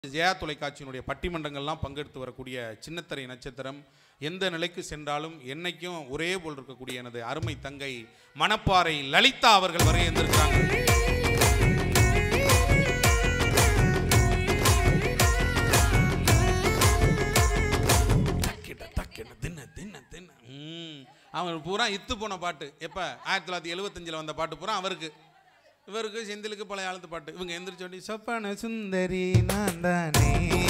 ஜெயா தொலைக்காட்சியினுடைய பட்டிமன்றங்கள்லாம் பங்கெடுத்து வரக்கூடிய சின்னத்திரை நட்சத்திரம் எந்த நிலைக்கு சென்றாலும் என்னைக்கும் ஒரே போல் இருக்கக்கூடிய எனது அருமை தங்கை மணப்பாறை லலிதா அவர்கள் வரை இருந்திருக்காங்க தக்கிட, தக்கிட, தின்ன, தின்ன, தின்ன. ம். அவன் பூரா இத்து போன பாட்டு எப்ப ஆயிரத்தி தொள்ளாயிரத்தி எழுபத்தஞ்சில் வந்த பாட்டு பூரா அவருக்கு இவருக்கு செந்திலுக்கு பழைய காலத்து பாட்டு இவங்க எந்திரிச்ச உடனே சொப்பன சுந்தரி நான் தானே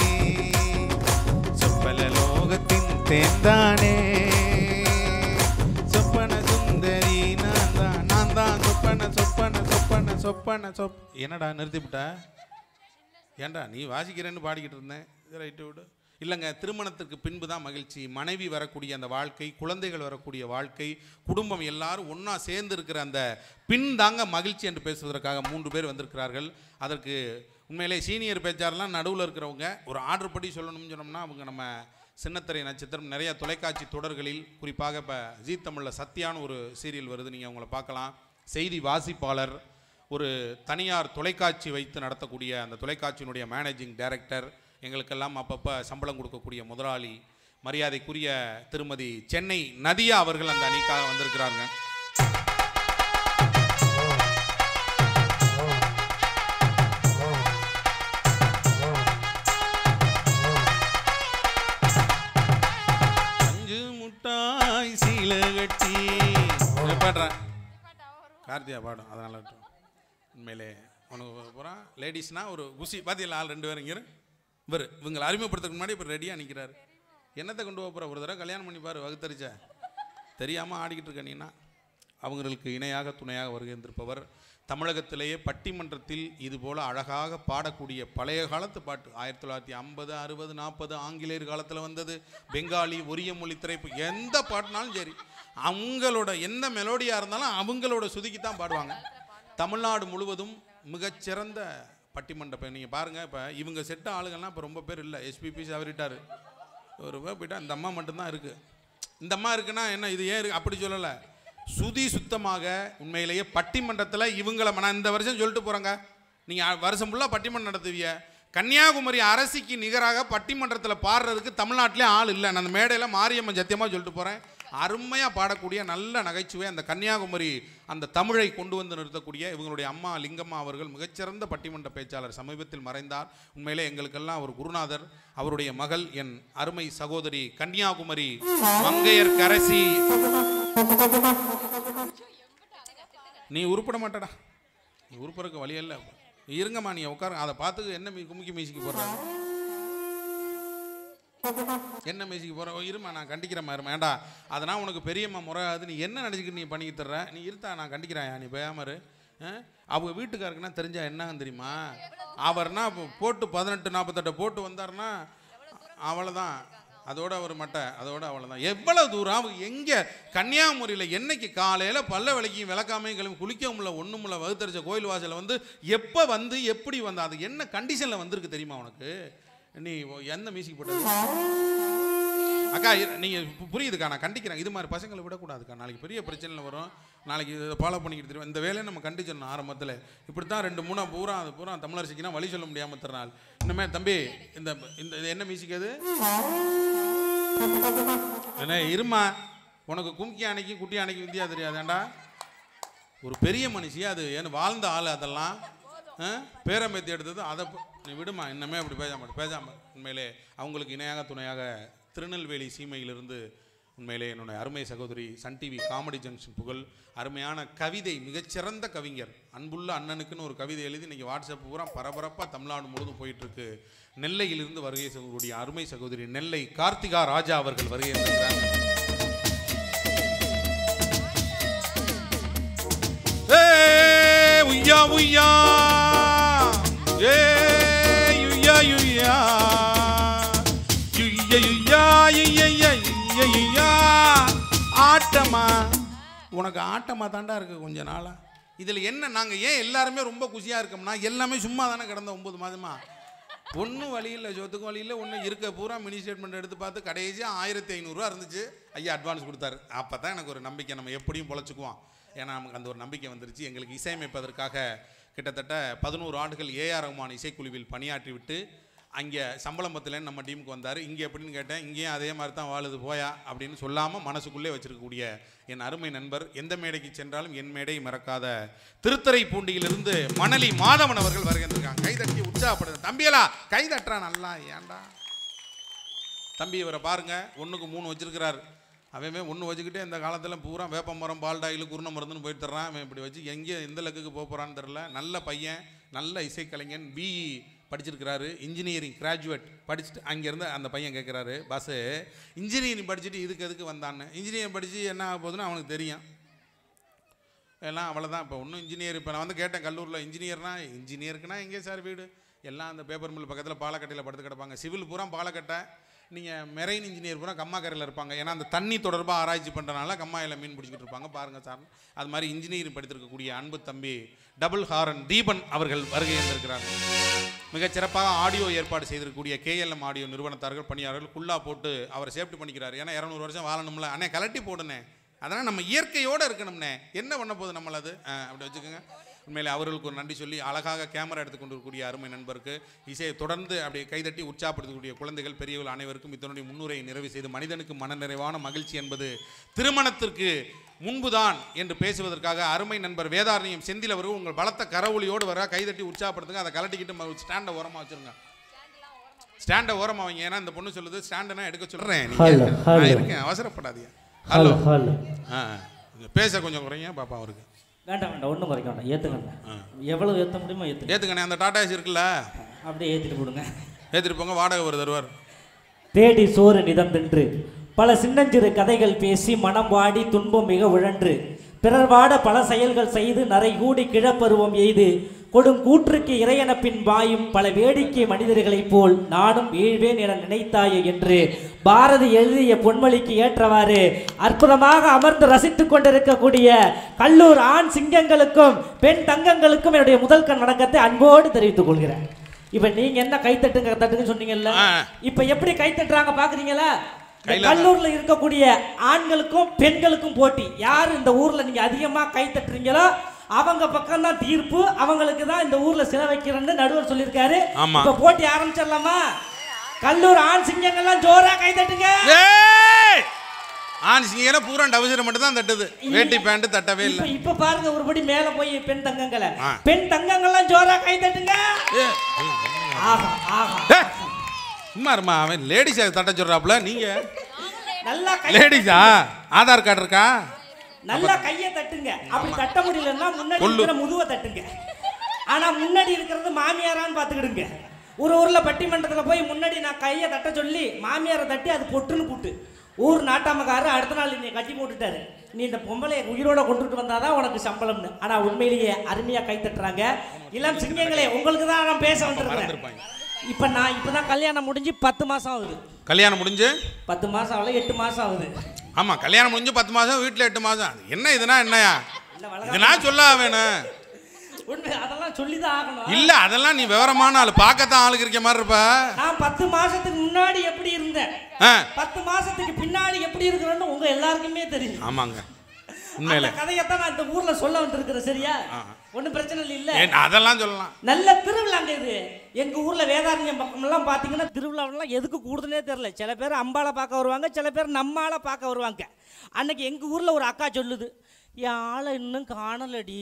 சொப்பல லோகத்தின் தேன்தானே சொப்பன சுந்தரி நான் தான் நான் தான் சொப்பன சொப்பன சொப்பன சொப்பன சொப் என்னடா நிறுத்திவிட்ட ஏன்டா நீ வாசிக்கிறேன்னு பாடிக்கிட்டு இருந்தேன் ரைட்டு விடு இல்லைங்க திருமணத்திற்கு பின்பு தான் மகிழ்ச்சி மனைவி வரக்கூடிய அந்த வாழ்க்கை குழந்தைகள் வரக்கூடிய வாழ்க்கை குடும்பம் எல்லாரும் ஒன்றா சேர்ந்து இருக்கிற அந்த பின் தாங்க மகிழ்ச்சி என்று பேசுவதற்காக மூன்று பேர் வந்திருக்கிறார்கள் அதற்கு உண்மையிலே சீனியர் பேச்சாரெலாம் நடுவில் இருக்கிறவங்க ஒரு ஆர்டர் படி சொல்லணும்னு சொன்னோம்னா அவங்க நம்ம சின்னத்திரை நட்சத்திரம் நிறைய தொலைக்காட்சி தொடர்களில் குறிப்பாக இப்போ ஜீ தமிழில் சத்யான்னு ஒரு சீரியல் வருது நீங்கள் அவங்கள பார்க்கலாம் செய்தி வாசிப்பாளர் ஒரு தனியார் தொலைக்காட்சி வைத்து நடத்தக்கூடிய அந்த தொலைக்காட்சியினுடைய மேனேஜிங் டைரக்டர் எங்களுக்கெல்லாம் அப்பப்போ சம்பளம் கொடுக்கக்கூடிய முதலாளி மரியாதைக்குரிய திருமதி சென்னை நதியா அவர்கள் அந்த அணிக்காக வந்திருக்கிறாங்க அஞ்சு முட்டாய் சீல கட்டி இதை பாடுறேன் கார்த்தியா பாடும் அதனால விட்டுரும். உண்மையிலே உனக்கு பூரா லேடிஸ்னா ஒரு குசி பார்த்தீங்களா ஆள் ரெண்டு பேரும் இங்கே இவர் இவங்களை அறிமுகப்படுத்துறதுக்கு முன்னாடி இப்போ ரெடியாக நிற்கிறாரு என்னத்தை கொண்டு போகிற ஒரு தடவை கல்யாணம் பண்ணி பாரு வகுத்தறிச்ச தெரியாமல் ஆடிக்கிட்டு இருக்க நீனா அவங்களுக்கு இணையாக துணையாக வருகின்றிருப்பவர் தமிழகத்திலேயே பட்டிமன்றத்தில் இது போல அழகாக பாடக்கூடிய பழைய காலத்து பாட்டு ஆயிரத்தி தொள்ளாயிரத்தி ஐம்பது அறுபது நாற்பது ஆங்கிலேயர் காலத்தில் வந்தது பெங்காலி ஒரிய மொழி திரைப்பு எந்த பாட்டுனாலும் சரி அவங்களோட எந்த மெலோடியாக இருந்தாலும் அவங்களோட சுதிக்கு தான் பாடுவாங்க தமிழ்நாடு முழுவதும் மிகச்சிறந்த பட்டிமன்ற இப்போ நீங்கள் பாருங்கள் இப்போ இவங்க செட்ட ஆளுங்கள்லாம் இப்போ ரொம்ப பேர் இல்லை எஸ்பிபி தவறிட்டார் ஒரு பேர் போயிட்டா இந்த அம்மா மட்டும்தான் இருக்குது இந்த அம்மா இருக்குன்னா என்ன இது ஏன் இருக்கு அப்படி சொல்லலை சுதி சுத்தமாக உண்மையிலேயே பட்டிமன்றத்தில் இவங்கள நான் இந்த வருஷம் சொல்லிட்டு போகிறேங்க நீங்கள் வருஷம் ஃபுல்லாக பட்டிமன்றம் நடத்துவீங்க கன்னியாகுமரி அரசிக்கு நிகராக பட்டிமன்றத்தில் பாடுறதுக்கு தமிழ்நாட்டிலே ஆள் இல்லை நான் அந்த மேடையில் மாரியம்மன் சத்தியமாக சொல்லிட்டு போகிறேன் அருமையாக பாடக்கூடிய நல்ல நகைச்சுவை அந்த கன்னியாகுமரி அந்த தமிழை கொண்டு வந்து நிறுத்தக்கூடிய இவங்களுடைய அம்மா லிங்கம்மா அவர்கள் மிகச்சிறந்த பட்டிமன்ற பேச்சாளர் சமீபத்தில் மறைந்தார் உண்மையிலே எங்களுக்கெல்லாம் ஒரு குருநாதர் அவருடைய மகள் என் அருமை சகோதரி கன்னியாகுமரி மங்கையர் கரசி நீ உருப்பட மாட்டடா நீ உருப்பறக்கு வழி இல்லை இருங்கம்மா நீ உட்காருங்க அதை பார்த்து என்ன மீ கும்மிக்கி மீசிக்கு போடுறாங்க என்ன மியூசிக் போகிற இருமா நான் கண்டிக்கிறேன் இருமா ஏண்டா அதனால் உனக்கு பெரியம்மா முறையாது நீ என்ன நினச்சிக்கிட்டு நீ பண்ணிக்கிட்டு தர்ற நீ இருத்தா நான் கண்டிக்கிறேன் நீ பேயாமரு அவங்க வீட்டுக்காருக்குன்னா தெரிஞ்சா என்னன்னு தெரியுமா அவர்னா இப்போ போட்டு பதினெட்டு நாற்பத்தெட்டு போட்டு வந்தாருன்னா அவ்வளோதான் அதோட ஒரு மட்டை அதோட அவ்வளோதான் எவ்வளவு தூரம் அவங்க எங்கே கன்னியாகுமரியில் என்னைக்கு காலையில் பல்ல விளக்கியும் விளக்காமையும் கிளம்பி குளிக்கவும் இல்லை ஒன்றும் இல்லை வகுத்தரிச்ச கோயில் வாசலில் வந்து எப்போ வந்து எப்படி வந்து அது என்ன கண்டிஷனில் வந்திருக்கு தெரியுமா உனக்கு நீ எந்த மியூசிக் போட்டது அக்கா இரு- நீங்க பு- புரியுதுக்கா நான் கண்டிக்கிறேன் இது மாதிரி பசங்களை விடக்கூடாதுக்கா நாளைக்கு பெரிய பிரச்சனை வரும் நாளைக்கு இதை ஃபாலோ பண்ணிக்கிட்டு தெரியும் இந்த வேலையை நம்ம கண்டிச்சிடணும் ஆரம்பத்தில் இப்படி தான் ரெண்டு மூணா பூரா அது பூரா தமிழரசிக்குனா வழி சொல்ல முடியாமல் தரனால் இனிமே தம்பி இந்த இந்த இது என்ன மியூசிக் அது என்ன இருமா உனக்கு கும்கி அணைக்கு குட்டி அணைக்கு வித்தியா தெரியாதேண்டா ஒரு பெரிய மனுஷி அது ஏன்னு வாழ்ந்த ஆள் அதெல்லாம் ஆ? பேரம்பேத்தி எடுத்தது அதை ப- நீ விடுமா இன்னமே அப்படி பேச மாட்டேன் பேசாம உண்மையிலே அவங்களுக்கு இணையாக துணையாக திருநெல்வேலி சீமையிலிருந்து உண்மையிலே என்னுடைய அருமை சகோதரி சன் டிவி காமெடி ஜங்ஷன் புகழ் அருமையான கவிதை மிகச்சிறந்த கவிஞர் அன்புள்ள அண்ணனுக்குன்னு ஒரு கவிதை எழுதி இன்னைக்கு வாட்ஸ்அப் பூரா பரபரப்பாக தமிழ்நாடு முழுவதும் போயிட்டு இருக்கு நெல்லையிலிருந்து வருகை செய்யக்கூடிய அருமை சகோதரி நெல்லை கார்த்திகா ராஜா அவர்கள் வருகை இருக்கிறார் Hey, உய்யா உய்யா ஏய் உய்யா உய்யா யுய்யா யுய்யா யுய்யா யுய்யா யுய்யா ஆட்டமா உனக்கு ஆட்டமா தாண்டா இருக்கு கொஞ்ச நாளா இதில் என்ன நாங்கள் ஏன் எல்லாருமே ரொம்ப குஷியாக இருக்கோம்னா எல்லாமே சும்மா தானே கிடந்த ஒன்பது மாதமா ஒன்றும் வழி இல்லை சொத்துக்கும் வழி இல்லை ஒன்றும் இருக்க பூரா மினி ஸ்டேட்மெண்ட் எடுத்து பார்த்து கடைசியாக ஆயிரத்தி ஐநூறுரூவா இருந்துச்சு ஐயா அட்வான்ஸ் கொடுத்தாரு அப்போ தான் எனக்கு ஒரு நம்பிக்கை நம்ம எப்படியும் பொழைச்சிக்குவோம் ஏன்னா நமக்கு அந்த ஒரு நம்பிக்கை வந்துருச்சு எங்களுக்கு இசையமைப்பதற்காக கிட்டத்தட்ட பதினோரு ஆண்டுகள் ஏஆர் ரஹ்மான் இசைக்குழுவில் பணியாற்றிவிட்டு அங்கே சம்பளம் பத்தலன்னு நம்ம டீமுக்கு வந்தார் இங்கே எப்படின்னு கேட்டேன் இங்கேயும் அதே மாதிரி தான் வாழுது போயா அப்படின்னு சொல்லாமல் மனசுக்குள்ளே வச்சிருக்கக்கூடிய என் அருமை நண்பர் எந்த மேடைக்கு சென்றாலும் என் மேடை மறக்காத திருத்தறை பூண்டியிலிருந்து மணலி மாதவன் அவர்கள் வருகின்றிருக்காங்க கைதட்டி உற்சாகப்படுது தம்பியலா கைதட்டுறா நல்லா ஏன்டா தம்பி இவரை பாருங்க ஒன்றுக்கு மூணு வச்சிருக்கிறார் அவன் ஒன்று வச்சுக்கிட்டே இந்த காலத்தில் பூரா வேப்ப மரம் பால் டாயில் குருண மருந்துன்னு போயிட்டு தர்றான் அவன் இப்படி வச்சு எங்கே எந்த லக்குக்கு போக போகிறான்னு தெரில நல்ல பையன் நல்ல இசைக்கலைஞன் பிஇ படிச்சிருக்கிறாரு இன்ஜினியரிங் கிராஜுவேட் படிச்சுட்டு அங்கேருந்து அந்த பையன் கேட்குறாரு பஸ்ஸு இன்ஜினியரிங் படிச்சுட்டு இதுக்கு எதுக்கு வந்தான்னு இன்ஜினியரிங் படித்து என்ன ஆக போகுதுன்னு அவனுக்கு தெரியும் எல்லாம் அவ்வளோதான் இப்போ ஒன்றும் இன்ஜினியர் இப்போ நான் வந்து கேட்டேன் கல்லூரில் இன்ஜினியர்னா இன்ஜினியருக்குனா எங்கே சார் வீடு எல்லாம் அந்த பேப்பர் மில் பக்கத்தில் பாலக்கட்டையில் படுத்து கிடப்பாங்க சிவில் பூரா பாலக்கட்டை நீங்கள் மெரைன் இன்ஜினியர் பூரா கம்மாக்கரையில் இருப்பாங்க ஏன்னா அந்த தண்ணி தொடர்பாக ஆராய்ச்சி பண்ணுறனால கம்மாயில் மீன் பிடிச்சிக்கிட்டு இருப்பாங்க பாருங்கள் சார் அது மாதிரி இன்ஜினியரிங் படித்திருக்கக்கூடிய அன்பு தம்பி டபுள் ஹாரன் தீபன் அவர்கள் வருகை இருந்திருக்கிறாங்க மிகச் சிறப்பாக ஆடியோ ஏற்பாடு செய்திருக்கக்கூடிய கேஎல்எம் ஆடியோ நிறுவனத்தார்கள் பணியாளர்கள் குல்லா போட்டு அவர் சேஃப்டி பண்ணிக்கிறார் ஏன்னா இரநூறு வருஷம் வாழணும்ல அண்ணே கலட்டி போடுனே அதனால் நம்ம இயற்கையோடு இருக்கணும்னே என்ன பண்ண போகுது நம்மள அது ஆ, அப்படி வச்சுக்கோங்க உண்மையிலே அவர்களுக்கு ஒரு நன்றி சொல்லி அழகாக கேமரா எடுத்துக்கொண்டு இருக்கக்கூடிய அருமை நண்பருக்கு இசையை தொடர்ந்து அப்படியே கைதட்டி உற்சாகப்படுத்தக்கூடிய குழந்தைகள் பெரியவர்கள் அனைவருக்கும் இதனுடைய முன்னுரை நிறைவு செய்து மனிதனுக்கு மனநிறைவான மகிழ்ச்சி என்பது திருமணத்திற்கு முன்புதான் என்று பேசுவதற்காக அருமை நண்பர் வேதாரண்யம் செந்தில் அவர்கள் உங்கள் பலத்த கரவொலியோடு வர கைதட்டி உற்சாகப்படுத்துங்க அதை கலட்டிக்கிட்டு ஸ்டாண்டை ஓரமாக வச்சிருங்க ஸ்டாண்டை ஓரமாக வைங்க ஏன்னா இந்த பொண்ணு சொல்லுது ஸ்டாண்டை எடுக்க சொல்கிறேன் Hello, நீங்கள் hello. நான் இருக்கேன் அவசரப்படாதீங்க ஹலோ ஹலோ ஹலோ ஆ கொஞ்சம் பேச கொஞ்சம் குறைங்க பாப்பா அவருக்கு வேண்டாம் வேண்டாம் ஒன்றும் குறைக்க வேண்டாம் ஏற்றுக்கண்ணே எவ்வளவு ஏற்ற முடியுமோ ஏற்றுங்க ஏற்றுக்கண்ணே அந்த டாடா ஏசி இருக்குல்ல அப்படியே ஏற்றிட்டு போடுங்க ஏற்றிட்டு போங்க வாடகை ஒரு தருவார் தேடி சோறு நிதம் தின்று பல சின்னஞ்சிறு கதைகள் பேசி மனம் வாடி துன்பம் மிக உழன்று பிறர் வாட பல செயல்கள் செய்து நரை கூடி கிழப்பருவம் எய்து கொடும் கூற்றுக்கு இறையென பின் பாயும் பல வேடிக்கை மனிதர்களைப் போல் நானும் வீழ்வேன் என நினைத்தாயே என்று பாரதி எழுதிய பொன்மொழிக்கு ஏற்றவாறு அற்புதமாக அமர்ந்து ரசித்துக் கொண்டிருக்கக்கூடிய கல்லூர் ஆண் சிங்கங்களுக்கும் பெண் தங்கங்களுக்கும் என்னுடைய முதல் கண் வணக்கத்தை அன்போடு தெரிவித்துக் கொள்கிறேன் இப்ப நீங்க என்ன கை தட்டுங்க தட்டுங்கன்னு சொன்னீங்கல்ல ஆ. இப்ப எப்படி கை தட்டுறாங்க பாக்குறீங்களா இந்த கையில- கல்லூர்ல இருக்கக்கூடிய ஆண்களுக்கும் பெண்களுக்கும் போட்டி யார் இந்த ஊர்ல நீங்க அதிகமா கை தட்டுறீங்களோ அவங்க பக்கம் தான் தீர்ப்பு அவங்களுக்கு தான் இந்த ஊர்ல சில வைக்கிறேன்னு நடுவர் சொல்லியிருக்காரு ஆமா. இப்ப போட்டி ஆரம்பிச்சிடலாமா கல்லூர் ஆண் சிங்கங்கள்லாம் ஜோரா கை தட்டுங்க ஏய் ஆண் சிங்கன பூரா டவுசர் மட்டும் தான் தட்டுது வேட்டி பேண்ட் தட்டவே இல்லை இப்ப இப்ப பாருங்க ஒருபடி மேல போய் பெண் தங்கங்களை ஆ. பெண் தங்கங்கள்லாம் ஜோரா கை தட்டுங்க ஏ, ஆஹா ஆஹா ஏய், சும்மா இருமா அவன் லேடிஸ் தட்ட சொல்றாப்புல நீங்க நல்லா கை லேடிஸா ஆதார் கார்டு இருக்கா நல்லா கையை தட்டுங்க அப்படி தட்ட முடியலன்னா முன்னாடி கொல்லு. இருக்கிற முதுவை தட்டுங்க ஆனா முன்னாடி இருக்கிறது மாமியாரான்னு பாத்துக்கிடுங்க ஒரு ஊர்ல பட்டிமன்றத்துல போய் முன்னாடி நான் கையை தட்ட சொல்லி மாமியாரை தட்டி அது பொட்டுன்னு புட்டு ஊர் நாட்டாமக்காரர் அடுத்த நாள் நீ கட்டி போட்டுட்டாரு நீ இந்த பொம்பளைய உயிரோட கொண்டுட்டு வந்தாதான் உனக்கு சம்பளம்னு ஆனா உண்மையிலேயே அருமையா கை தட்டுறாங்க இளம் சிங்கங்களே உங்களுக்கு தான் நான் பேச வந்துருக்கேன் மறந்துருப்பாங்க இப்ப நான் இப்பதான் கல்யாணம் முடிஞ்சு பத்து மாசம் ஆகுது கல்யாணம் முடிஞ்சு பத்து மாசம் ஆகல எட்டு மாசம் ஆகுது ஆமா கல்யாணம் முடிஞ்சு பத்து மாசம் வீட்டுல எட்டு மாசம் அது என்ன இதுனா என்னயா இல்ல வளர இதுனா சொல்ல வேணும் உண்மை அதெல்லாம் சொல்லிதான் ஆகணும் இல்ல அதெல்லாம் நீ விவரமான ஆள் பார்க்கத்தான் ஆளுக்கு இருக்க மாதிரி இருப்ப நான் பத்து மாசத்துக்கு முன்னாடி எப்படி இருந்தேன் ஆ, பத்து மாசத்துக்கு பின்னாடி எப்படி இருக்கிறேன்னு உங்க எல்லாருக்குமே தெரியும் ஆமாங்க உண்மையில அந்த கதையத்தான் நான் இந்த ஊர்ல சொல்ல வந்திருக்கிறேன் சரியா ஒண்ணும் பிரச்சனை இல்ல ஏன், அதெல்லாம் சொல்லலாம் நல்ல திருவிழாங்க இது எங்க ஊர்ல வேதாரண்யம் பக்கம்லாம் பாத்தீங்கன்னா திருவிழாவெல்லாம் எதுக்கு கூடுதுன்னே தெரியல சில பேர் அம்பாளை பார்க்க வருவாங்க சில பேர் நம்மால பார்க்க வருவாங்க அன்னைக்கு எங்க ஊர்ல ஒரு அக்கா சொல்லுது என் ஆளை இன்னும் காணலடி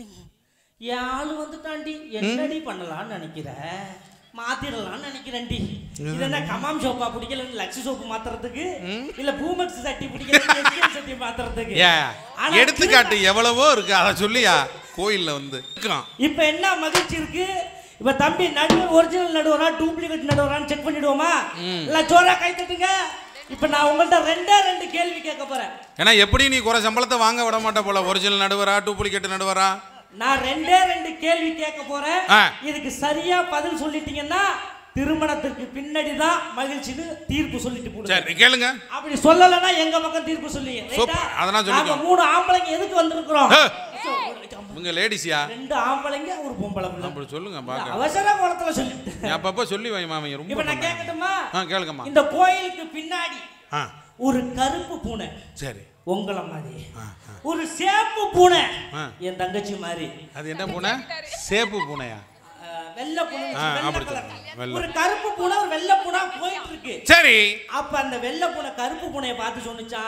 என் ஆளு வந்துட்டான்டி என்னடி பண்ணலாம்னு நினைக்கிற மாத்திரலாம்னு நினைக்கிறேன்டி இது என்ன கமாம் சோப்பா பிடிக்கல லக்ஷ சோப்பு மாத்துறதுக்கு இல்ல பூமக்ஸ் சட்டி பிடிக்கல எஸ்கேஎம் சட்டி மாத்துறதுக்கு ஏன் ஆனா எடுத்துக்காட்டு எவ்வளவோ இருக்கு அதை சொல்லியா கோயில்ல வந்து இருக்கான் இப்ப என்ன மகிழ்ச்சி இருக்கு இப்ப தம்பி நடுவர் ஒரிஜினல் நடுவரா டூப்ளிகேட் நடுவரான்னு செக் பண்ணிடுவோமா இல்ல ஜோரா கை தட்டுங்க இப்ப நான் உங்கள்ட்ட ரெண்டே ரெண்டு கேள்வி கேட்க போறேன் ஏன்னா எப்படி நீ குறை சம்பளத்தை வாங்க விட மாட்ட போல ஒரிஜினல் நடுவரா டூப்ளிகேட் நடுவரா நான் ரெண்டே ரெண்டு கேள்வி கேட்க போறேன் ஆ. இதுக்கு சரியா பதில் சொல்லிட்டீங்கன்னா திருமணத்திற்கு பின்னாடி தான் மகிழ்ச்சின்னு தீர்ப்பு சொல்லிட்டு போடுங்க சரி கேளுங்க அப்படி சொல்லலைன்னா எங்க பக்கம் தீர்ப்பு சொல்லுங்க சூப்பர், அதெல்லாம் சொல்லிக்கோ. நாம மூணு ஆம்பளைங்க எதுக்கு வந்திருக்கிறோம் ஹே. இவங்க லேடிஸியா ரெண்டு ஆம்பளைங்க ஒரு பொம்பளை பிள்ளை. அப்படி சொல்லுங்க பாக்க அவசர கோலத்துல சொல்லிட்டு நீ அப்பப்போ சொல்லி வை மாமி இப்ப ரொம்ப நான் பண்ணாத. கேட்கட்டுமா ஆ கேளுங்கம்மா இந்த கோயிலுக்கு பின்னாடி ஆ ஒரு கருப்பு பூனை சரி உங்களை மாதிரி ஆ, ஒரு சேப்பு பூனை ஆ. என் தங்கச்சி மாதிரி அது என்ன பூனை சேப்பு பூனையா வெள்ளை பூனை ஆ, வெள்ளை அப்படி கலர் சொல்லுங்க. வெள்ளை. ஒரு கருப்பு பூனை ஒரு வெள்ளை பூனை போயிட்டு இருக்கு சரி அப்ப அந்த வெள்ளை பூனை கருப்பு பூனையை பார்த்து சொன்னுச்சா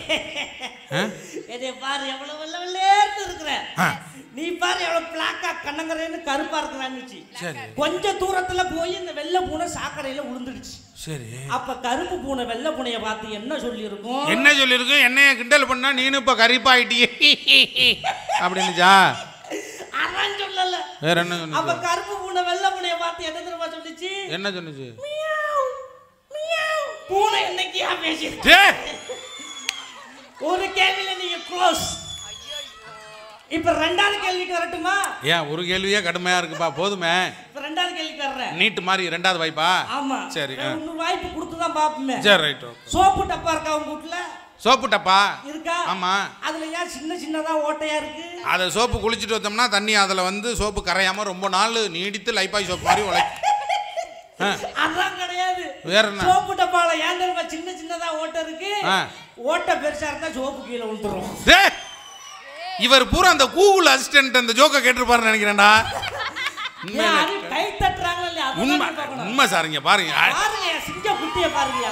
ஆ? என்னை பாரு எவ்வளவு வெள்ளை வெள்ளேர்னு இருக்கிற ஆ. நீ பாரு எவ்வளவு பிளாக்கா கண்ணங்கரேன்னு கருப்பா இருக்கிறான்னுச்சு சரி கொஞ்ச தூரத்துல போய் இந்த வெள்ளை பூனை சாக்கடையில விழுந்துடுச்சு சரி அப்ப கருப்பு பூனை வெள்ளை பூனையை பார்த்து என்ன சொல்லியிருக்கும் என்ன சொல்லிருக்கு என்னைய கிண்டல் பண்ணா நீனு இப்ப கரிப்பாயிட்டியே அப்படின்னுச்சா அதான் சொல்லல வேற என்ன அப்ப சொன்னுச்சு கருப்பு பூனை வெள்ளை பூனையை பார்த்து என்ன தெரியுமா சொல்லிச்சு என்ன சொன்னுச்சு மியாவ், மியாவ். பூனை என்னைக்கியா பேசி டே ஒரு கேள்வியில நீங்க க்ளோஸ் இப்ப ரெண்டாவது கேள்விக்கு வரட்டுமா ஏன் ஒரு கேள்வியே கடுமையா இருக்குப்பா போதுமே இப்ப ரெண்டாவது கேள்விக்கு வர்றேன் நீட்டு மாதிரி ரெண்டாவது வாய்ப்பா ஆமா சரி, ஆ. இன்னொரு வாய்ப்பு கொடுத்து தான் பாப்போமே சரி ரைட் சோப்பு டப்பா இருக்கா உங்க வீட்டுல சோப்பு டப்பா இருக்கா ஆமா அதுல ஏன் சின்ன சின்னதா ஓட்டையா இருக்கு அதை சோப்பு குளிச்சுட்டு வந்தோம்னா தண்ணி அதில் வந்து சோப்பு கரையாம ரொம்ப நாள் நீடித்து லைப்பாய் சோப்பு மாதிரி உழைக்கும் ஆ, அதான் கிடையாது வேற என்ன சோப்பு டப்பால ஏன் தெரியுமா சின்ன சின்னதா ஓட்டை இருக்கு ஆ. ஓட்டை பெருசா இருந்தா சோப்பு கீழே விழுந்துரும் டே இவர் பூரா அந்த கூகுள் அசிஸ்டன்ட் அந்த ஜோக்கை கேட்டிருப்பாருன்னு நினைக்கிறேன்டா ஏன் அது கை தட்டுறாங்க இல்லையா அதான் உண்மை நீ பார்க்கணும். உண்மை சாருங்க பாருங்க பாருங்க சிங்க குட்டிய பாருங்கயா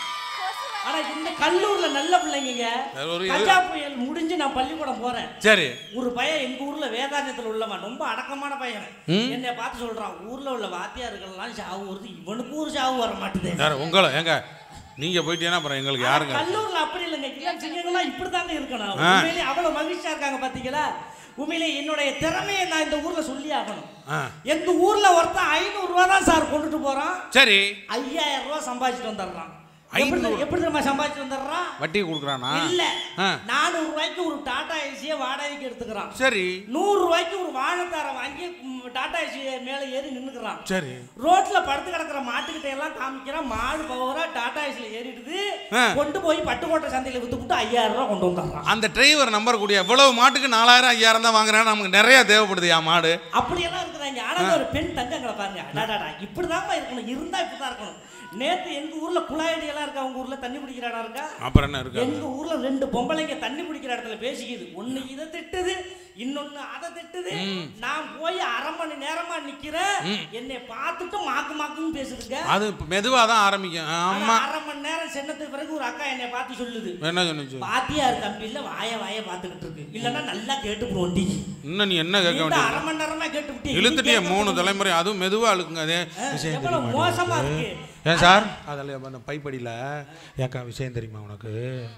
ஆனா இந்த கல்லூர்ல நல்ல பிள்ளைங்க ஒரு இது- கஜா புயல் முடிஞ்சு நான் பள்ளிக்கூடம் போறேன் சரி ஒரு பையன் எங்க ஊர்ல வேதாந்தத்துல உள்ளவன் ரொம்ப அடக்கமான பையன் ம். என்னை பார்த்து சொல்றான் ஊர்ல உள்ள வாத்தியார்கள்லாம் சாவு வருது இவனுக்கு ஒரு சாவு வர மாட்டுது யார் உங்களை ஏங்க நீங்க போயிட்டீங்கன்னா அப்புறம் எங்களுக்கு யாருங்க கல்லூர்ல அப்படி இல்லைங்க இளம் சிங்கங்கள்லாம் இப்படிதாங்க இருக்கணும் ஆ. உண்மையிலேயே அவ்வளவு மகிழ்ச்சியா இருக்காங்க பாத்தீங்களா உண்மையிலேயே என்னுடைய திறமையை நான் இந்த ஊர்ல சொல்லி ஆகணும் ஆ எங்க ஊர்ல ஒருத்தன் ஐநூறு ரூபா தான் சார் கொண்டுட்டு போறான் சரி ஐயாயிரம் ரூபாய் சம்பாதிச்சுட்டு வந்துடுறான் எப்படி ஐநூறு? தெரியுமா- எப்படி தெரியுமா சம்பாதிச்சுட்டு வந்துடுறான் வட்டி கொடுக்குறானா இல்ல ஆ. நானூறு ரூபாய்க்கு ஒரு டாடா ஏசியை வாடகைக்கு எடுத்துக்கிறான் சரி நூறு ரூபாய்க்கு ஒரு வாழைத்தாரை வாங்கி ம், டாடா ஏசி மேல ஏறி நின்னுக்கிறான் சரி ரோட்ல படுத்து கிடக்குற மாட்டுக்கிட்ட எல்லாம் காமிக்கிறான் மாடு பவரா டாடா ஏசில ஏறிடுது ஆ. கொண்டு போய் பட்டுக்கோட்டை சந்தையில வித்து விட்டு ஐயாயிரம் ரூபாய் கொண்டு வந்துடுறான் அந்த டிரைவர் நம்பர் கூடிய எவ்வளவு மாட்டுக்கு நாலாயிரம் ஐயாயிரம் தான் வாங்குறேன் நமக்கு நிறைய தேவைப்படுது யா மாடு அப்படியெல்லாம் இருக்கிறாங்க ஆனா ஒரு பெண் தங்கங்களை பாருங்க அடாடாடா இப்படிதாம்மா இருக்கணும் இருந்தா இப்படிதான் இருக்கணும் நேத்து எங்க ஊர்ல குழாயடி எல்லாம் இருக்கா உங்க ஊர்ல தண்ணி பிடிக்கிற இடம் இருக்கா அப்புறம் என்ன இருக்கு எங்க ஊர்ல ரெண்டு பொம்பளைங்க தண்ணி பிடிக்கிற இடத்துல பேசிக்குது ஒண்ணு இதை திட்டுது இன்னொன்னு அதை திட்டுது நான் போய் அரை மணி நேரமா நிக்கிறேன் என்னை பார்த்துட்டு மாக்கு மாக்குன்னு பேசுதுங்க அது இப்ப மெதுவா தான் ஆரம்பிக்கும் ஆனா ஆமா அரை மணி நேரம் சென்னதுக்கு பிறகு ஒரு அக்கா என்னை பார்த்து சொல்லுது என்ன சொன்னுச்சு பாத்தியார் தம்பி இல்ல வாய வாய பார்த்துக்கிட்டு இருக்கு இல்லன்னா நல்லா கேட்டு வண்டி இன்னும் நீ என்ன கேட்க இந்த வேண்டியது அரை மணி நேரமா கேட்டு இழுத்துட்டிய மூணு தலைமுறை அதுவும் மெதுவா இழுக்குங்க அதே விஷயம் எவ்வளவு தெரியுமா மோசமா உனக்கு? இருக்கு ஏன் சார் அதில் அந்த பைப்படியில் ஏக்கா விஷயம் தெரியுமா உனக்கு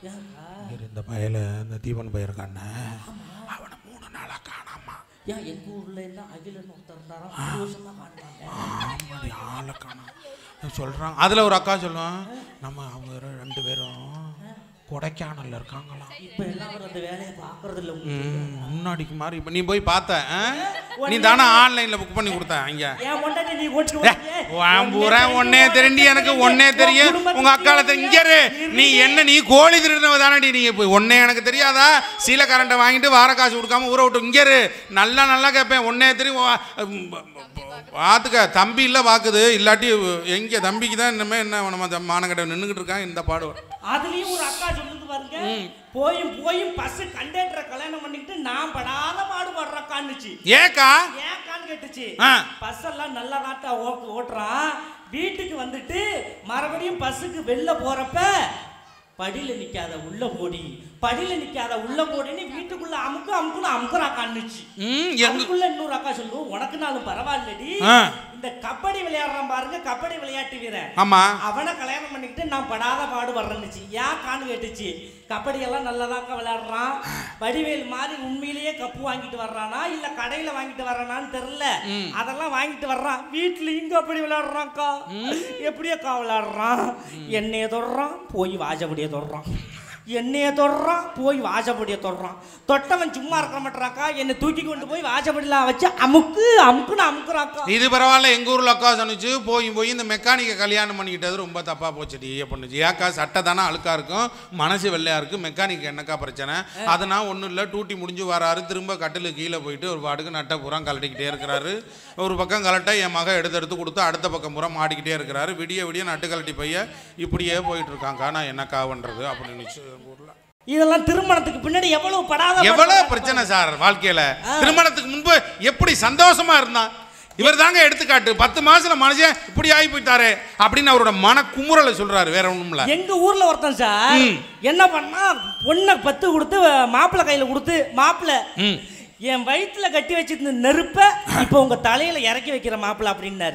இரு, இந்த பயல இந்த தீபன் பையன் இருக்கானே அவனை மூணு நாளா காணாமா ஏன் எங்க ஊர்ல எல்லாம் அகிலன்னு ஒருத்தர் இருந்தாராம் ஒரு வருஷமா காணுறாங்க ஆமாடி ஆளை காணோம் சொல்கிறாங்க அதில் ஒரு அக்கா சொல்லுவான் நம்ம அவங்க ரெ- ரெண்டு பேரும் கொடைக்கானல்ல இருக்காங்களாம் இப்ப எல்லாம் அவர் அந்த வேலையை பாக்குறது இல்ல ம், முன்னாடிக்கு மாதிரி இப்போ நீ போய் பார்த்த ஆ? நீ தானே ஆன்லைனில் புக் பண்ணி கொடுத்த இங்கே ஏன் பொண்டாட்டி நீ ஓட்டு பூரா ஒன்னே தெரிஞ்சு எனக்கு ஒன்னே தெரியும் உங்க அக்கால இங்க இரு. நீ என்ன நீ கோழி திருடினவ தானடி நீ இப்போ ஒன்னே எனக்கு தெரியாதா சீல கரண்ட்டை வாங்கிட்டு வார காசு கொடுக்காம ஊரை விட்டு இங்க இரு நல்லா நல்லா கேட்பேன் ஒன்னே தெரியும் வா- ம், பார்த்துக்க தம்பி இல்லை வாக்குது இல்லாட்டி எங்க தம்பிக்கு தான் இன்னமே என்ன நம்ம மானக்கட்டை நின்றுக்கிட்டு இருக்கான் இந்த பாடு அதுலயும் ஒரு அக்கா சொல்லுது பாருங்க போயும் போயும் பஸ் கண்டக்டரை கல்யாணம் பண்ணிக்கிட்டு நான் படாத பாடுபடுறக்கான்னுச்சு ஏக்கா ஏக்கான்னு கேட்டுச்சு ஆ. பஸ் எல்லாம் நல்லா நாட்டா ஓட்டுறான் வீட்டுக்கு வந்துட்டு மறுபடியும் பஸ்ஸுக்கு வெளில போறப்ப படியில நிக்காத உள்ள போடி படியில நிக்காத உள்ள போடின்னு வீட்டுக்குள்ள அமுக்கு அமுக்குன்னு அமுக்குறா கண்ணுச்சு ம் எங்க அதுக்குள்ள இன்னொரு அக்கா சொல்லுவோம் உனக்குனாலும் பரவாயில்லடி ஆ. இந்த கபடி விளையாடுறான் பாருங்க கபடி விளையாட்டு வீரன் ஆமா அவனை கல்யாணம் பண்ணிக்கிட்டு நான் படாத பாடு வர்றேன்னுச்சு ஏன் கான்னு கேட்டுச்சு கபடி எல்லாம் நல்லதாக்கா விளையாடுறான் வடிவேல் மாதிரி உண்மையிலேயே கப்பு வாங்கிட்டு வர்றானா இல்ல கடையில வாங்கிட்டு வர்றானான்னு தெரியல அதெல்லாம் வாங்கிட்டு வர்றான் வீட்லயும் கபடி விளையாடுறான்க்கா எப்படியக்கா விளையாடுறான் என்னைய தொடுறான் போய் வாஜபடியை தொடுறான் என்னைய தொடுறான் போய் வாசப்படியை தொடுறான் தொட்டவன் சும்மா இருக்க மாட்டாக்கா என்னை தூக்கி கொண்டு போய் வாசப்படியில் வச்சு அமுக்கு அமுக்குன்னு அமுக்குறாக்கா இது பரவாயில்ல எங்க ஊர்ல அக்கா சொன்னுச்சு போய் போய் இந்த மெக்கானிக்கை கல்யாணம் பண்ணிக்கிட்டது ரொம்ப தப்பா போச்சுடி பண்ணுச்சு ஏக்கா சட்டை தானே அழுக்கா இருக்கும் மனசு வெள்ளையா இருக்கு மெக்கானிக் என்னக்கா பிரச்சனை அதனால் ஒன்றும் இல்லை டூட்டி முடிஞ்சு வராரு திரும்ப கட்டிலு கீழே போயிட்டு ஒரு பாட்டுக்கு நட்டை பூரா கலட்டிக்கிட்டே இருக்கிறாரு ஒரு பக்கம் கலட்ட என் மகன் எடுத்து எடுத்து கொடுத்து அடுத்த பக்கம் பூரா மாட்டிக்கிட்டே இருக்கிறாரு விடிய விடிய நட்டு கலட்டி பைய இப்படியே போயிட்டு இருக்காங்கக்கா நான் என்னக்கா பண்றது அப்படின்னு ஊர்ல இதெல்லாம் திருமணத்துக்கு பின்னாடி எவ்வளவு படாத எவ்வளவு பிரச்சனை சார் வாழ்க்கையில திருமணத்துக்கு முன்பு எப்படி சந்தோஷமா இருந்தான் இவர் தாங்க எடுத்துக்காட்டு பத்து மாசத்துல மனுஷன் இப்படி ஆகி போயிட்டாரு அப்படின்னு அவரோட மன குமுறலை சொல்றாரு வேற ஒண்ணும் இல்ல எங்க ஊர்ல ஒருத்தன் சார் என்ன பண்ணா பொண்ணை பத்து கொடுத்து மாப்பிள்ளை கையில கொடுத்து மாப்பிள்ளை ம். என் வயிற்றுல கட்டி வச்சிருந்த நெருப்ப இப்போ உங்க தலையில இறக்கி வைக்கிற மாப்பிள்ளை அப்படின்னாரு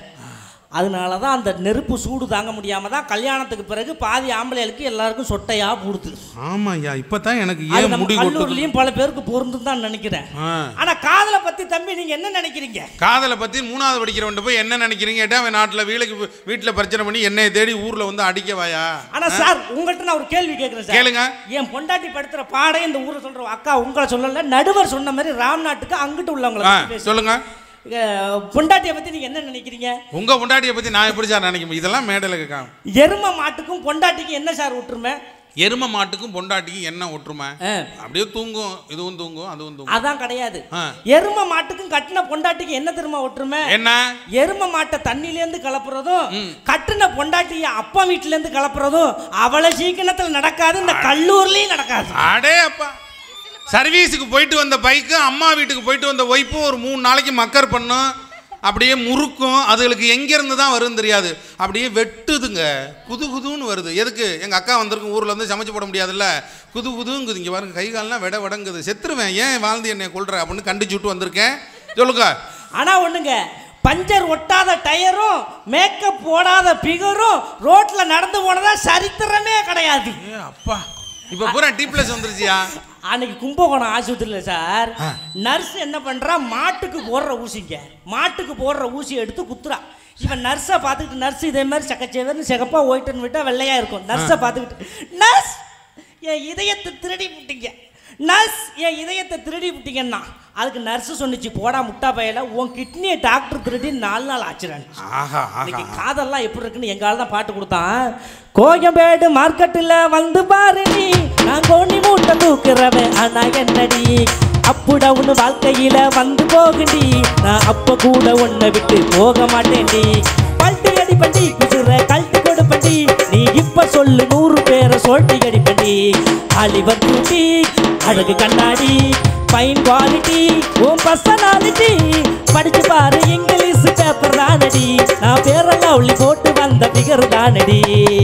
அதனால தான் அந்த நெருப்பு சூடு தாங்க முடியாம தான் கல்யாணத்துக்கு பிறகு பாதி ஆம்பளைகளுக்கு எல்லாருக்கும் சொட்டையா போடுது ஆமா ஐயா இப்பதான் எனக்கு அது ஏன் நம்ம முடி கொட்டுது கல்லூரிலையும் பல பேருக்கு பொருந்தும் தான் நினைக்கிறேன் ஆ. ஆனா காதலை பத்தி தம்பி நீங்க என்ன நினைக்கிறீங்க காதலை பத்தி மூணாவது படிக்கிறவன் போய் என்ன நினைக்கிறீங்க கேட்டா அவன் நாட்டுல வீட்டுக்கு வீட்டுல பிரச்சனை பண்ணி என்னைய தேடி ஊர்ல வந்து அடிக்க வாயா ஆனா சார் உங்கள்கிட்ட நான் ஒரு கேள்வி கேட்கிறேன் சார் கேளுங்க என் பொண்டாட்டி படுத்துற பாடே இந்த ஊரை சொல்ற அக்கா உங்களை சொல்லல நடுவர் சொன்ன மாதிரி ராம்நாட்டுக்கு அங்கிட்டு உள்ளவங்களை ஆ, பத்தி பேசு. சொல்லுங்க அஹ், பொண்டாட்டியை பத்தி நீங்க என்ன நினைக்கிறீங்க உங்க பொண்டாட்டியை பத்தி நான் எப்படி சார் நினைக்க இதெல்லாம் மேடையில் கேட்காம எரும மாட்டுக்கும் பொண்டாட்டிக்கும் என்ன சார் ஒற்றுமை எரும மாட்டுக்கும் பொண்டாட்டிக்கும் என்ன ஒற்றுமை ஆ. அப்படியே தூங்கும் இதுவும் தூங்கும் அதுவும் தூங்கும் அதான் கிடையாது ஆ. எரும மாட்டுக்கும் கட்டின பொண்டாட்டிக்கும் என்ன தெரியுமா ஒற்றுமை என்ன எரும மாட்டை தண்ணில இருந்து கலப்புறதும் கட்டின பொண்டாட்டிய அப்பா வீட்டுல இருந்து கலப்புறதும் அவளை சீக்கிரத்துல நடக்காது இந்த கல்லூர்லயும் நடக்காது அடே அப்பா சர்வீஸுக்கு போயிட்டு வந்த பைக்கு அம்மா வீட்டுக்கு போயிட்டு வந்த ஒய்ஃபும் ஒரு மூணு நாளைக்கு மக்கர் பண்ணும் அப்படியே முறுக்கும் அதுகளுக்கு எங்கேருந்து தான் வரும்னு தெரியாது அப்படியே வெட்டுதுங்க குது குதுன்னு வருது எதுக்கு எங்கள் அக்கா வந்திருக்கும் ஊரில் வந்து சமைச்சு போட முடியாதுல்ல குது குதுங்குது இங்கே பாருங்க கை கால்லாம் விட விடங்குது செத்துருவேன் ஏன் வாழ்ந்து என்னை கொள்ற அப்படின்னு கண்டிச்சு விட்டு வந்திருக்கேன் சொல்லுங்க ஆனா ஒண்ணுங்க பஞ்சர் ஒட்டாத டயரும் மேக்கப் போடாத பிகரும் ரோட்ல நடந்து போனதா சரித்திரமே கிடையாது ஏ அப்பா இப்போ பூரா டி ப்ளஸ் வந்துருச்சியா அன்னைக்கு கும்பகோணம் ஆஸ்பத்திரியில் சார் நர்ஸ் என்ன பண்றா மாட்டுக்கு போடுற ஊசிங்க மாட்டுக்கு போடுற ஊசி எடுத்து குத்துறா இவன் நர்ஸை பார்த்துக்கிட்டு நர்ஸ் இதே மாதிரி சக்கச்சேவர்னு சிகப்பா ஒயிட்டுன்னு விட்டா வெள்ளையா இருக்கும் நர்ஸை பார்த்துக்கிட்டு நர்ஸ் என் இதயத்தை திருடி விட்டீங்க நர்ஸ் என் இதயத்தை திருடி விட்டீங்கன்னா அதுக்கு நர்ஸ் சொன்னிச்சு போடா முட்டா பையில உன் கிட்னியை டாக்டர் திருடி நாலு நாள் ஆச்சுறான் ஆஹா ஆஹா இன்னைக்கு காதெல்லாம் எப்படி இருக்குன்னு எங்க ஆள் தான் பாட்டு கொடுத்தான் கோயம்பேடு மார்க்கெட்டில் வந்து பாரு நீ நான் கோணி மூட்டை தூக்குறவன் ஆனா என்னடி அப்புட உன்னு வாழ்க்கையில வந்து போகுண்டி நான் அப்ப கூட உன்னை விட்டு போக மாட்டேன்டி பல்ட்டி அடிப்பண்டி குதிரை கழட்டி கொடுப்பண்டி நீ இப்ப சொல்லு நூறு பேரை சொல்ட்டி அடிப்பண்டி அலிவர் டூட்டி அழகு கண்ணாடி ஃபைன் குவாலிட்டி உன் பர்சனாலிட்டி படிச்சு பாரு இங்கிலீஷ் பேப்பர் தானடி நான் பேரெல்லாம் உள்ளி போட்டு வந்த பிகர் தானடி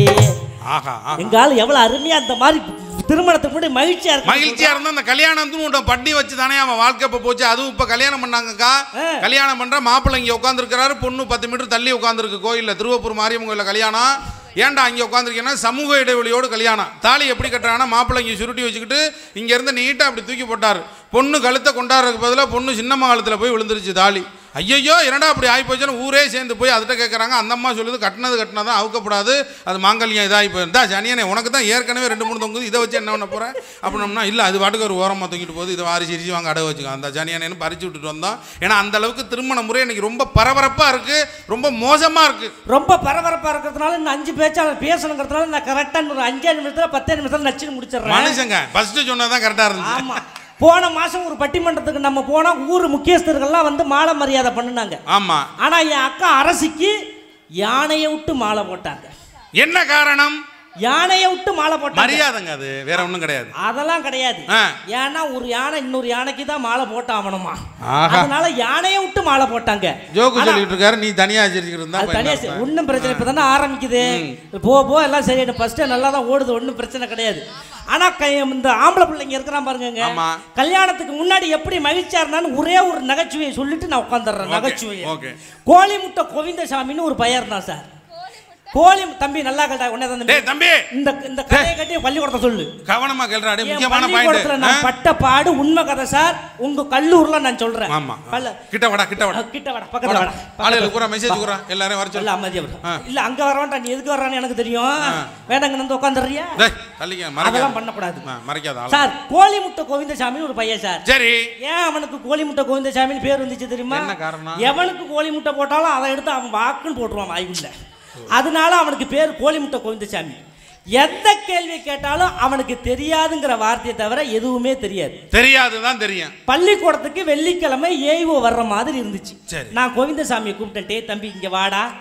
ஆஹா ஆஹா எங்க ஆள் எவ்வளவு அருமையா அந்த மாதிரி திருமணத்துக்கு முன்னாடி மகிழ்ச்சியா இருக்கு மகிழ்ச்சியா இருந்தா அந்த கல்யாணத்துன்னு ஒன்று பண்ணி வச்சு தானே அவன் வாழ்க்கை இப்போ போச்சு அதுவும் இப்போ கல்யாணம் பண்ணாங்கக்கா ஆ. கல்யாணம் பண்ற மாப்பிள்ளை இங்கே உட்காந்துருக்கிறாரு பொண்ணு பத்து மீட்டர் தள்ளி உட்காந்துருக்கு கோயிலில் திருவப்பூர் மாரியம்மன் கோயிலில் கல்யாணம் ஏன்டா இங்கே உட்காந்துருக்கேன்னா சமூக இடைவெளியோடு கல்யாணம் தாலி எப்படி கட்டுறாங்கன்னா மாப்பிள்ளை இங்கே சுருட்டி வச்சுக்கிட்டு இங்கேருந்து நீட்டாக அப்படி தூக்கி போட்டார் பொண்ணு கழுத்தை கொண்டாடுறதுக்கு பதிலாக பொண்ணு சின்னம்மா கழுத்தில் போய் விழுந்துருச்சு தாலி ஐயையோ என்னடா அப்படி ஆகி போச்சுன்னு ஊரே சேர்ந்து போய் அதுகிட்ட கேட்குறாங்க அந்த அம்மா சொல்லுது கட்டினது கட்டினா தான் அவுக்கப்படாது அது மாங்கல்யம் இதாகி போயிருந்தா சனியனே உனக்கு தான் ஏற்கனவே ரெண்டு மூணு தொங்குது இதை வச்சு என்ன பண்ண போகிறேன் அப்படின்னோம்னா இல்லை அது பாட்டுக்கு ஒரு ஓரமாக தொங்கிட்டு போகுது இதை வாரி சிரிச்சு வாங்க அடை வச்சுக்கோ அந்த சனியனேன்னு பறிச்சு விட்டுட்டு வந்தோம் ஏன்னா அந்த அளவுக்கு திருமண முறை இன்னைக்கு ரொம்ப பரபரப்பாக இருக்குது ரொம்ப மோசமாக இருக்குது ரொம்ப பரபரப்பா இருக்கிறதுனால இந்த அஞ்சு பேச்சாளர் பேசணுங்கிறதுனால நான் கரெக்டா ஒரு அஞ்சே நிமிஷத்துல பத்தே நிமிஷத்துல நச்சுன்னு முடிச்சிடுறேன் மனுஷங்க ஃபஸ்ட்டு சொன்னது தான் கரெக்டாக இருந்துச்சு ஆமா போன மாசம் ஒரு பட்டிமன்றத்துக்கு நம்ம போனா ஊர் முக்கியஸ்தர்கள்லாம் வந்து மாலை மரியாதை பண்ணுனாங்க ஆமாம் ஆனா என் அக்கா அரசிக்கு யானையை விட்டு மாலை போட்டாங்க என்ன காரணம் யானையை விட்டு மாலை போட்டாங்க மரியாதைங்க அது வேற ஒன்றும் கிடையாது அதெல்லாம் கிடையாது ஆ. ஏன்னா ஒரு யானை இன்னொரு யானைக்கு தான் மாலை போட்டாகணுமா ஆஹா. அதனால யானையை விட்டு மாலை போட்டாங்க ஜோக்கு ஆனா, சொல்லிட்டு இருக்காரு நீ தனியாக வச்சிருக்கிறது அது தனியா தான் சரி, ஒண்ணும் பிரச்சனை இப்போ தானே ஆரம்பிக்குது போ போ எல்லாம் சரியாயிடும் ஃபர்ஸ்ட் நல்லா தான் ஓடுது ஒன்றும் பிரச்சனை கிடையாது ஆனா கை- இந்த ஆம்பளை பிள்ளைங்க இருக்கிறான் பாருங்க ஆமா. கல்யாணத்துக்கு முன்னாடி எப்படி மகிழ்ச்சியா இருந்தான்னு ஒரே ஒரு நகைச்சுவையை சொல்லிட்டு நான் உட்காந்துடுறேன் Okay, நகைச்சுவையை okay. கோழி முட்டை கோவிந்தசாமின்னு ஒரு பையன் இருந்தான் சார் கோழி தம்பி நல்லா கேட்டா உடனே தான் தம்பி டேய் தம்பி இந்த இந்த கதையை கட்டி பள்ளிக்கூடத்தை சொல்லு கவனமா கேள்றா டேய் என் முக்கியமான பள்ளிக்கூடத்துல நான் பாயிண்ட் பட்ட பாடு உண்மை கதை சார் உங்க கல்லூர்ல நான் சொல்றேன் ஆமா பல்ல கிட்ட வாடா கிட்ட வாடா கிட்ட வாடா பக்கத்துல வாடா ஆளுகளுக்கு பூரா மெசேஜ் கூறா எல்லாரும் வர இல்ல சொல்லு அமைதியா வரு. ஆ. இல்ல அங்க வர வேண்டாம் நீ எதுக்கு வர்றான்னு எனக்கு தெரியும் வேண்டாங்க வந்து உட்காந்துறியா டேய் தள்ளிக்க அதெல்லாம் மறைக்காத பண்ணக்கூடாது ஆ, மறைக்காத ஆளு சார் கோழி முட்டை கோவிந்தசாமின்னு ஒரு பையன் சார் சரி ஏன் அவனுக்கு கோழி முட்டை கோவிந்தசாமின்னு பேர் வந்துச்சு தெரியுமா என்ன காரணம்? எவனுக்கு கோழி முட்டை போட்டாலும் அதை எடுத்து அவன் வாக்குன்னு போட்டுருவான் வாய்க்குள்ள அதனால அவனுக்கு பேர் கோழி முட்டை கோவிந்தசாமி எந்த கேள்வி கேட்டாலும் அவனுக்கு தெரியாதுங்கிற வார்த்தையை தவிர எதுவுமே தெரியாது தெரியாதுதான் தெரியும் பள்ளிக்கூடத்துக்கு வெள்ளிக்கிழமை ஏய்வோ வர்ற மாதிரி இருந்துச்சு சரி. நான் கோவிந்தசாமியை கூப்பிட்டேன் "டேய் தம்பி இங்க வாடா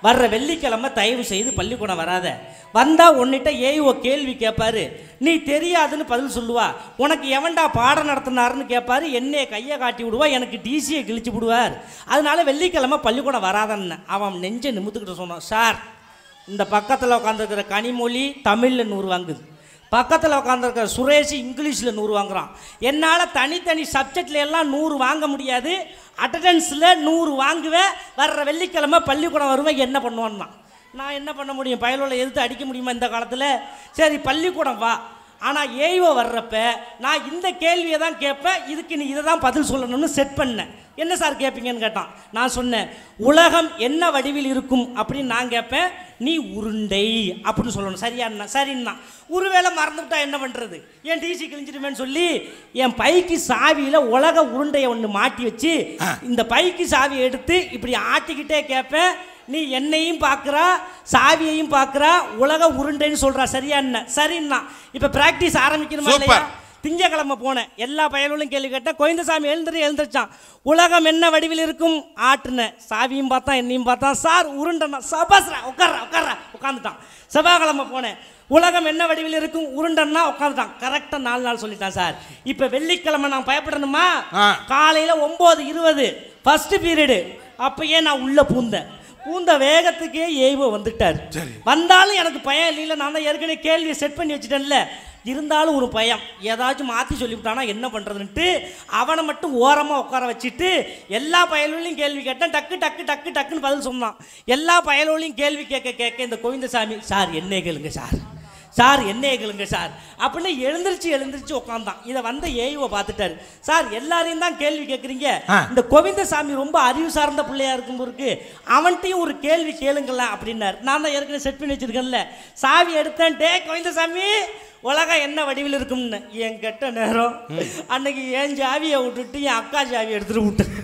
வர்ற வெள்ளிக்கிழமை தயவு செய்து பள்ளிக்கூடம் வராத வந்தா உன்னிட்ட ஏய்ஓ கேள்வி கேட்பாரு நீ தெரியாதுன்னு பதில் சொல்லுவா உனக்கு எவன்டா பாடம் நடத்தினாருன்னு கேட்பாரு என்னைய கையை காட்டி விடுவா எனக்கு டிசியை கிழிச்சு விடுவார் அதனால வெள்ளிக்கிழமை பள்ளிக்கூடம் வராதன்னு அவன் நெஞ்சை நிமித்துக்கிட்டு சொன்னான் சார் இந்த பக்கத்தில் உட்காந்துருக்கிற கனிமொழி தமிழில் நூறு வாங்குது பக்கத்தில் உட்காந்துருக்கிற சுரேஷ் இங்கிலீஷில் நூறு வாங்குறான் என்னால் தனித்தனி சப்ஜெக்ட்ல எல்லாம் நூறு வாங்க முடியாது அட்டண்டன்ஸில் நூறு வாங்குவேன் வர்ற வெள்ளிக்கிழமை பள்ளிக்கூடம் வருவேன் என்ன பண்ணுவான்னா நான் என்ன பண்ண முடியும் பயலோல எதிர்த்து அடிக்க முடியுமா இந்த காலத்தில் சரி பள்ளிக்கூடம் வா ஆனால் ஏய்வோ வர்றப்ப நான் இந்த கேள்வியை தான் கேட்பேன் இதுக்கு நீ இதை தான் பதில் சொல்லணும்னு செட் பண்ணேன் என்ன சார் கேட்பீங்கன்னு கேட்டான் நான் சொன்னேன் உலகம் என்ன வடிவில் இருக்கும் அப்படின்னு நான் கேட்பேன் நீ உருண்டை அப்படின்னு சொல்லணும் சரியாண்ணா சரிண்ணா ஒருவேளை மறந்துவிட்டா என்ன பண்ணுறது என் டிசி கிழிஞ்சிடுமேன்னு சொல்லி என் பைக்கு சாவியில் உலக உருண்டையை ஒன்று மாட்டி வச்சு இந்த பைக்கு சாவியை எடுத்து இப்படி ஆட்டிக்கிட்டே கேட்பேன் நீ என்னையும் பார்க்குறா சாவியையும் பார்க்குறா உலக உருண்டைன்னு சொல்கிறா சரியா என்ன சரிண்ணா இப்போ ப்ராக்டிஸ் ஆரம்பிக்கணுமா Super. இல்லையா திங்கக்கிழமை போனேன் எல்லா பயலுகளும் கேள்வி கேட்டேன் கோவிந்தசாமி எழுந்துட்டு எழுந்திரிச்சான் உலகம் என்ன வடிவில் இருக்கும் ஆட்டுனேன் சாவியும் பார்த்தான் என்னையும் பார்த்தான் சார் உருண்டனா சபாஸ்ரா உட்கார்றா உட்கார்றா உட்காந்துட்டான் செவ்வாய்க்கிழமை போனேன் உலகம் என்ன வடிவில் இருக்கும் உருண்டன்னா உட்காந்துட்டான் கரெக்டாக நாலு நாள் சொல்லிட்டான் சார் இப்போ வெள்ளிக்கிழமை நான் பயப்படணுமா ஆ. காலையில் ஒம்பது இருபது ஃபர்ஸ்ட் பீரியடு அப்பயே நான் உள்ளே பூந்தேன் பூந்த வேகத்துக்கே ஏய்வோ வந்துட்டார் சரி. வந்தாலும் எனக்கு பயம் இல்லைல்ல நான் தான் ஏற்கனவே கேள்வியை செட் பண்ணி வச்சுட்டேன்ல இருந்தாலும் ஒரு பயம் ஏதாச்சும் மாற்றி சொல்லிவிட்டானா என்ன பண்ணுறதுன்ட்டு அவனை மட்டும் ஓரமாக உட்கார வச்சுட்டு எல்லா பயலோலையும் கேள்வி கேட்டேன் டக்கு டக்கு டக்கு டக்குன்னு பதில் சொன்னான் எல்லா பயலோலையும் கேள்வி கேட்க கேட்க இந்த கோவிந்தசாமி சார் என்ன கேளுங்க சார் சார் என்ன கேளுங்க சார் அப்படின்னு எழுந்திருச்சு எழுந்திருச்சு உட்காந்தான் இதை வந்த ஏய்வை பார்த்துட்டாரு சார் எல்லாரையும் தான் கேள்வி கேட்குறீங்க ஆ. இந்த கோவிந்தசாமி ரொம்ப அறிவு சார்ந்த பிள்ளையா இருக்கும் இருக்கு அவன்கிட்டயும் ஒரு கேள்வி கேளுங்களேன் அப்படின்னாரு நான் தான் ஏற்கனவே செட் பண்ணி வச்சிருக்கேன்ல சாவி எடுத்தேன் டே கோவிந்தசாமி உலகம் என்ன வடிவில் இருக்கும்னு என் கெட்ட நேரம் அன்னைக்கு என் சாவியை விட்டுட்டு என் அக்கா சாவியை எடுத்துட்டு விட்டேன்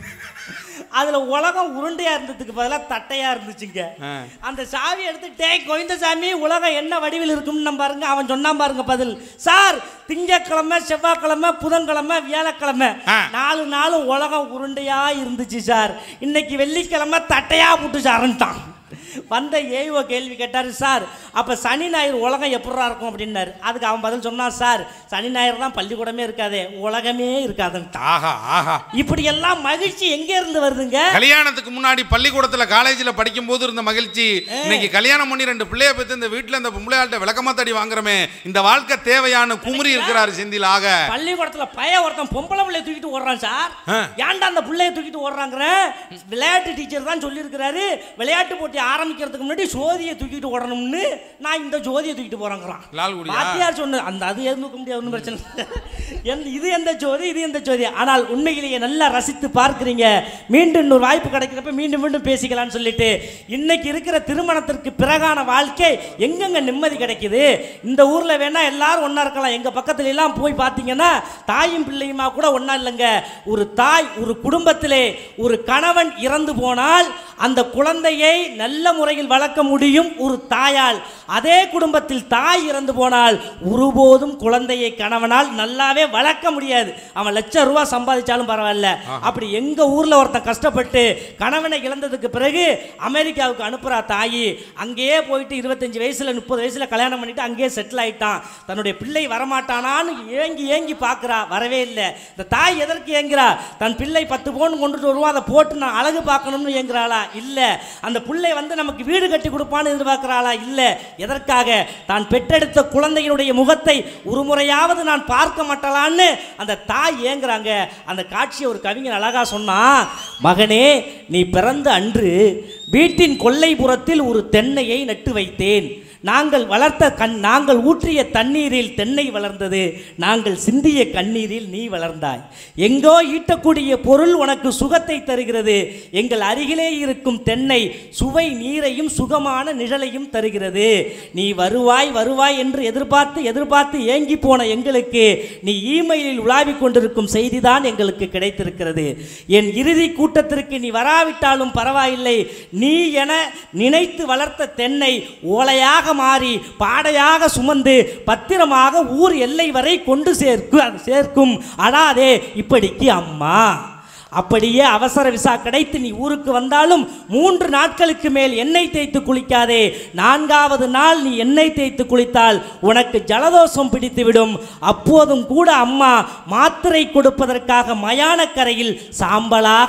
அதில் உலகம் உருண்டையா இருந்ததுக்கு பதிலாக தட்டையா இருந்துச்சுங்க ஆ. அந்த சாவி எடுத்து டே கோவிந்தசாமி உலகம் என்ன வடிவில் இருக்கும்னு பாருங்க அவன் சொன்னான் பாருங்க பதில் சார் திங்கக்கிழமை செவ்வாய்க்கிழமை புதன்கிழமை வியாழக்கிழமை ஆ. நாலு நாளும் உலகம் உருண்டையா இருந்துச்சு சார் இன்னைக்கு வெள்ளிக்கிழமை தட்டையா போட்டு சாருன்ட்டான் வந்த ஏய்வோ கேள்வி கேட்டாரு சார் அப்ப சனி ஞாயிறு உலகம் எப்படா இருக்கும் அப்படின்னாரு அதுக்கு அவன் பதில் சொன்னான் சார் சனி ஞாயிறு தான் பள்ளிக்கூடமே இருக்காதே உலகமே இருக்காதுன்ட்டான் ஆஹா ஆஹா இப்படி எல்லாம் மகிழ்ச்சி எங்க இருந்து வருதுங்க கல்யாணத்துக்கு முன்னாடி பள்ளிக்கூடத்துல காலேஜில் படிக்கும் போது இருந்த மகிழ்ச்சி இன்னைக்கு கல்யாணம் பண்ணி ரெண்டு பிள்ளைய பெற்று இந்த வீட்டுல இந்த பொம்பளையாள்கிட்ட விளக்கமா தடி வாங்குறமே இந்த வாழ்க்கை தேவையான குமுறி இருக்கிறாரு செந்தில் ஆக பள்ளிக்கூடத்துல பைய ஒருத்தன் பொம்பளை பிள்ளைய தூக்கிட்டு ஓடுறான் சார் ஆ. ஏன்டா அந்த பிள்ளைய தூக்கிட்டு ஓடுறாங்கிற விளையாட்டு டீச்சர் தான் சொல்லியிருக்கிறாரு விளையாட்டு போட்டி ஆரம்பிக்கிறதுக்கு முன்னாடி ஜோதியை தூக்கிட்டு ஓடணும்னு நான் இந்த ஜோதியை தூக்கிட்டு போறேங்கிறான் லால்குடியா? வாத்தியார் சொன்ன அந்த அது எதுவும் தூக்க முடியாது ஒன்றும் பிரச்சனை இல்லை. எந்த- இது எந்த ஜோதி இது எந்த ஜோதி ஆனால் உண்மையிலேயே நல்லா ரசித்து பார்க்குறீங்க மீண்டும் இன்னொரு வாய்ப்பு கிடைக்கிறப்ப மீண்டும் மீண்டும் பேசிக்கலாம்னு சொல்லிட்டு இன்னைக்கு இருக்கிற திருமணத்திற்கு பிறகான வாழ்க்கை எங்கெங்க நிம்மதி கிடைக்குது இந்த ஊர்ல வேணா எல்லாரும் ஒண்ணா இருக்கலாம் எங்க பக்கத்துல எல்லாம் போய் பார்த்தீங்கன்னா தாயும் பிள்ளையுமா கூட ஒண்ணா இல்லைங்க ஒரு தாய் ஒரு குடும்பத்திலே ஒரு கணவன் இறந்து போனால் அந்த குழந்தையை நல்ல முறையில் வளர்க்க முடியும் ஒரு தாயால் அதே குடும்பத்தில் தாய் இறந்து போனால் ஒருபோதும் குழந்தையை கணவனால் நல்லாவே வளர்க்க முடியாது அவன் லட்சம் ரூபா சம்பாதிச்சாலும் பரவாயில்ல அப்படி எங்க ஊர்ல ஒருத்தன் கஷ்டப்பட்டு கணவனை இழந்ததுக்கு பிறகு அமெரிக்காவுக்கு அனுப்புறா தாயி அங்கேயே போயிட்டு இருபத்தஞ்சு வயசுல முப்பது வயசுல கல்யாணம் பண்ணிட்டு அங்கேயே செட்டில் ஆயிட்டான் தன்னுடைய பிள்ளை வரமாட்டானான்னு ஏங்கி ஏங்கி பார்க்கறா வரவே இல்லை இந்த தாய் எதற்கு ஏங்குறா தன் பிள்ளை பத்து பவுன் கொண்டுட்டு வருவான் அதை போட்டு நான் அழகு பார்க்கணும்னு ஏங்குறாளா இல்லை அந்த பிள்ளை வந்து நமக்கு வீடு கட்டி கொடுப்பான்னு எதிர்பார்க்கிறாளா இல்லை எதற்காக தான் பெற்றெடுத்த குழந்தையினுடைய முகத்தை ஒரு முறையாவது நான் பார்க்க மாட்டலான்னு அந்த தாய் ஏங்குறாங்க அந்த காட்சியை ஒரு கவிஞன் அழகா சொன்னா மகனே நீ பிறந்த அன்று வீட்டின் கொல்லைப்புறத்தில் ஒரு தென்னையை நட்டு வைத்தேன் நாங்கள் வளர்த்த கண் நாங்கள் ஊற்றிய தண்ணீரில் தென்னை வளர்ந்தது நாங்கள் சிந்திய கண்ணீரில் நீ வளர்ந்தாய் எங்கோ ஈட்டக்கூடிய பொருள் உனக்கு சுகத்தை தருகிறது எங்கள் அருகிலே இருக்கும் தென்னை சுவை நீரையும் சுகமான நிழலையும் தருகிறது நீ வருவாய் வருவாய் என்று எதிர்பார்த்து எதிர்பார்த்து ஏங்கி போன எங்களுக்கு நீ இமெயிலில் உலாவிக் கொண்டிருக்கும் செய்திதான் எங்களுக்கு கிடைத்திருக்கிறது என் இறுதி கூட்டத்திற்கு நீ வராவிட்டாலும் பரவாயில்லை நீ என நினைத்து வளர்த்த தென்னை ஓலையாக மாறி பாடையாக சுமந்து பத்திரமாக ஊர் எல்லை வரை கொண்டு சேர்க்கு சேர்க்கும் அடாதே இப்படிக்கு அம்மா அப்படியே அவசர விசா கிடைத்து நீ ஊருக்கு வந்தாலும் மூன்று நாட்களுக்கு மேல் எண்ணெய் தேய்த்து குளிக்காதே நான்காவது நாள் நீ எண்ணெய் தேய்த்து குளித்தால் உனக்கு ஜலதோஷம் பிடித்துவிடும் அப்போதும் கூட அம்மா மாத்திரை கொடுப்பதற்காக மயானக்கரையில் சாம்பலா